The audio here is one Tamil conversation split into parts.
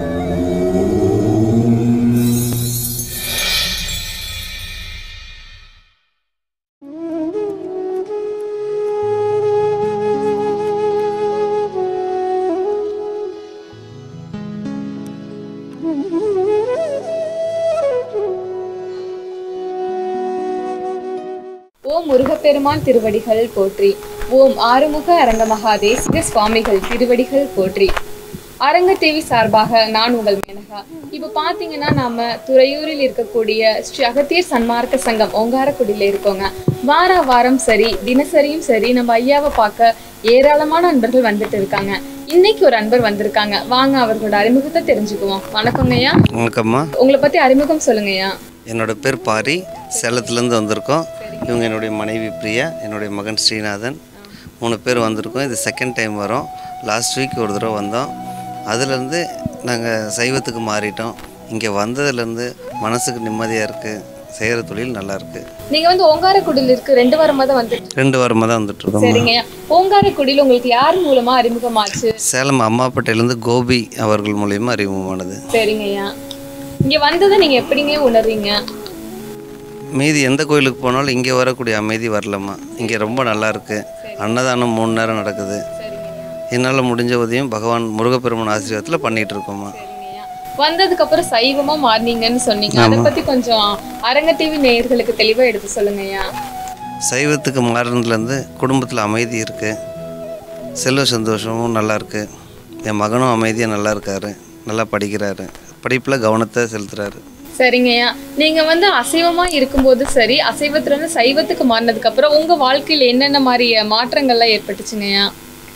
ஓம் முருகப்பெருமான் திருவடிகள் போற்றி ஓம் ஆறுமுக அரங்க மகாதேசிக சுவாமிகள் திருவடிகள் போற்றி அரங்க டிவி சார்பாக நான் உங்கள் மேனகா இப்போ பார்த்தீங்கன்னா நாம துறையூரில் இருக்கக்கூடிய ஸ்ரீ அகத்தியர் சன்மார்க்க சங்கம் ஓங்காரக்குடியில் இருக்கோங்க வார வாரம் சரி தினசரியும் சரி நம்ம ஐயாவை பார்க்க ஏராளமான அன்பர்கள் வந்துட்டு இருக்காங்க இன்னைக்கு ஒரு அன்பர் வந்திருக்காங்க வாங்க அவர்களோட அறிமுகத்தை தெரிஞ்சுக்குவோம் வணக்கங்க ஐயா வணக்கம்மா உங்களை பத்தி அறிமுகம் சொல்லுங்க ஐயா என்னோட பேர் பாரி சேலத்துலேருந்து வந்திருக்கோம் இவங்க என்னுடைய மனைவி பிரியா என்னுடைய மகன் ஸ்ரீநாதன் மூணு பேர் வந்திருக்கோம் இது செகண்ட் டைம் வரோம் லாஸ்ட் வீக் ஒரு தடவை வந்தோம் அதுலேருந்து நாங்கள் சைவத்துக்கு மாறிட்டோம் இங்கே வந்ததுலேருந்து மனசுக்கு நிம்மதியாக இருக்குது செய்கிற தொழில் நல்லா இருக்கு நீங்க வந்து ஓங்காரக்குடியில் இருக்கு ரெண்டு வாரமா தான் வந்து ரெண்டு வாரமாக தான் வந்துட்டுருக்கோம் சரிங்க ஐயா ஓங்காரக்குடியில் உங்களுக்கு யார் மூலமா அறிமுகமாச்சு சேலம் அம்மாப்பேட்டையிலேருந்து கோபி அவர்கள் மூலியமா அறிமுகமானது சரிங்க ஐயா இங்க வந்ததை நீங்க எப்படிங்க உணர்றீங்க மீதி எந்த கோயிலுக்கு போனாலும் இங்கே வரக்கூடிய அமைதி வரலம்மா இங்கே ரொம்ப நல்லா இருக்கு அன்னதானம் மூணு நேரம் நடக்குது சரிங்க ஐயா என்னால் முடிஞ்ச உதவியும் பகவான் முருகப்பெருமான் ஆசீர்வாதத்தில் பண்ணிட்டு இருக்கோம்மா சரிங்க ஐயா வந்ததுக்கு அப்புறம் சைவமா மாறினீங்கன்னு சொன்னீங்க அதை பத்தி கொஞ்சம் அரங்க டிவி நேயர்களுக்கு தெளிவா எடுத்து சொல்லுங்க ஐயா சைவத்துக்கு மாறினதுலேருந்து குடும்பத்தில் அமைதி இருக்குது செல்வ சந்தோஷமும் நல்லா இருக்கு என் மகனும் அமைதியாக நல்லா இருக்காரு நல்லா படிக்கிறாரு படிப்பில் கவனத்தை செலுத்துறாரு சரிங்க ஐயா நீங்க வந்து அசைவமா இருக்கும்போது சரி அசைவத்துல இருந்து சைவத்துக்கு மாறினதுக்கு அப்புறம் உங்க வாழ்க்கையில என்னென்ன மாதிரி மாற்றங்கள்லாம் ஏற்பட்டுச்சுங்க ஐயா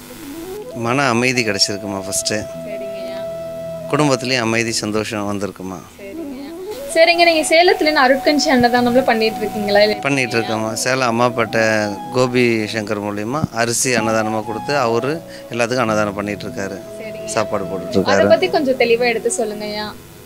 மன அமைதி கிடச்சிருக்குமா ஃபஸ்ட்டு சரிங்க ஐயா குடும்பத்துலேயும் அமைதி சந்தோஷம் வந்திருக்குமா சரிங்க சரிங்க நீங்க சேலத்துல இருந்து அருட்கஞ்சி அன்னதானம்ல பண்ணிட்டு இருக்கீங்களா இல்ல பண்ணிகிட்டு இருக்கோம்மா சேலம் அம்மாப்பேட்டை கோபி சங்கர் மூலியமா அரிசி அன்னதானமாக கொடுத்து அவர் எல்லாத்துக்கும் அன்னதானம் பண்ணிட்டு இருக்காரு சரிங்க சாப்பாடு அதை போட்டுட்ருக்காரு பத்தி கொஞ்சம் தெளிவா எடுத்து சொல்லுங்க ஐயா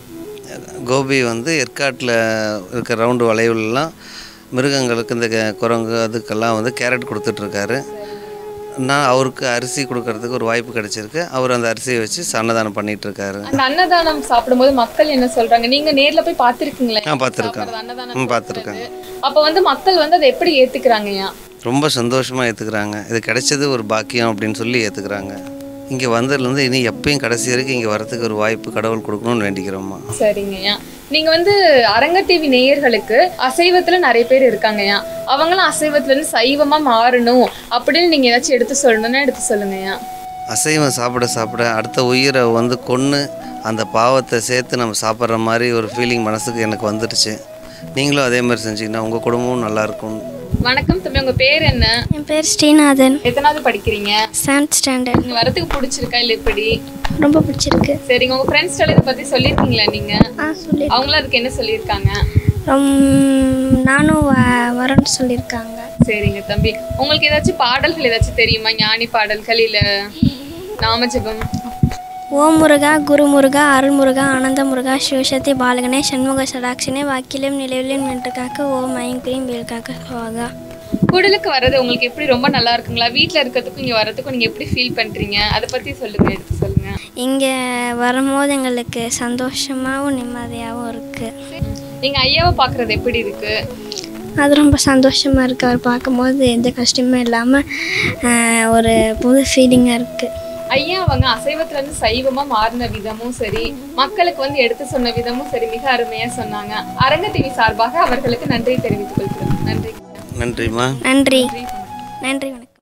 கோபி வந்து ஏற்காட்டில் இருக்க ரவுண்டு வளைவுலலாம் மிருகங்களுக்கு இந்த க- குரங்கு அதுக்கெல்லாம் வந்து கேரட் கொடுத்துட்ருக்காரு நான் அவருக்கு அரிசி கொடுக்கறதுக்கு ஒரு வாய்ப்பு கிடைச்சிருக்கு அவர் அந்த அரிசியை வச்சு அன்னதானம் பண்ணிட்டு இருக்காரு அந்த அன்னதானம் சாப்பிடும்போது மக்கள் என்ன சொல்றாங்க நீங்க நேர்ல போய் பார்த்திருக்கீங்களா நான் பார்த்துருக்கேன் சாப்பிடுறது, அன்னதானம் ம் பார்த்துருக்கேன் அப்ப வந்து மக்கள் வந்து அதை எப்படி ஏத்துக்கிறாங்கய்யா ரொம்ப சந்தோஷமாக ஏற்றுக்கிறாங்க இது கிடைச்சது ஒரு பாக்கியம் அப்படின்னு சொல்லி ஏற்றுக்கிறாங்க இங்கே வந்ததுலேருந்து இனி எப்பயும் கடைசி வரைக்கும் இங்கே வரதுக்கு ஒரு வாய்ப்பு கடவுள் கொடுக்கணும்னு வேண்டிக்கிறோம்மா சரிங்கய்யா நீங்க வந்து அரங்க டிவி நேயர்களுக்கு அசைவத்துல நிறைய பேர் இருக்காங்கய்யா அவங்களும் அசைவத்துல இருந்து சைவமா மாறணும் அப்படின்னு நீங்க ஏதாச்சும் எடுத்து சொல்லணும்னா எடுத்து சொல்லுங்கய்யா அசைவம் சாப்பிட சாப்பிட அடுத்த உயிரை வந்து கொன்று அந்த பாவத்தை சேர்த்து நம்ம சாப்பிட்ற மாதிரி ஒரு ஃபீலிங் மனசுக்கு எனக்கு வந்துடுச்சு நீங்களும் அதே மாதிரி செஞ்சீங்கன்னா உங்கள் குடும்பமும் நல்லா இருக்கும் வணக்கம் தம்பி உங்க பேர் என்ன என் பேர் ஸ்ரீநாதன் எத்தனாவது படிக்கிறீங்க செவன்த் ஸ்டாண்டர்ட் நீங்க வரதுக்கு பிடிச்சிருக்கா இல்ல எப்படி ரொம்ப பிடிச்சிருக்கு சரிங்க உங்க ஃப்ரெண்ட்ஸ் இதை பத்தி சொல்லியிருக்கீங்களா நீங்க ஆ சொல்லி அவங்களும் அதுக்கு என்ன சொல்லியிருக்காங்க ரொம்ப நானும் வ வரேன்னு சொல்லியிருக்காங்க சரிங்க தம்பி உங்களுக்கு ஏதாச்சும் பாடல்கள் ஏதாச்சும் தெரியுமா ஞானி பாடல்கள் இல்ல நாமஜபம் ஓம் முருகா குரு முருகா அருள் முருகா ஆனந்த முருகா சிவசக்தி பாலகனே சண்முக சடாட்சினே வாக்கிலும் நிலவிலும் நின்று காக்க ஓம் ஐங்கிரியும் வேல் காக்க சுவாகா கூடலுக்கு வர்றது உங்களுக்கு எப்படி ரொம்ப நல்லா இருக்குங்களா வீட்ல இருக்கிறதுக்கும் இங்க வர்றதுக்கும் நீங்க எப்படி ஃபீல் பண்றீங்க அதை பத்தி சொல்லுங்க எடுத்து சொல்லுங்க இங்கே வரும்போது எங்களுக்கு சந்தோஷமாகவும் நிம்மதியாகவும் இருக்குது நீங்க ஐயாவை பாக்குறது எப்படி இருக்கு அது ரொம்ப சந்தோஷமாக இருக்குது அவர் பார்க்கும்போது எந்த கஷ்டமும் இல்லாமல் ஒரு புது ஃபீலிங்காக இருக்குது ஐயா அவங்க அசைவத்துல இருந்து சைவமா மாறின விதமும் சரி மக்களுக்கு வந்து எடுத்து சொன்ன விதமும் சரி மிக அருமையா சொன்னாங்க அரங்க டிவி சார்பாக அவர்களுக்கு நன்றி தெரிவித்துக் கொள்கிறோம் நன்றி நன்றிம்மா நன்றி நன்றி வணக்கம்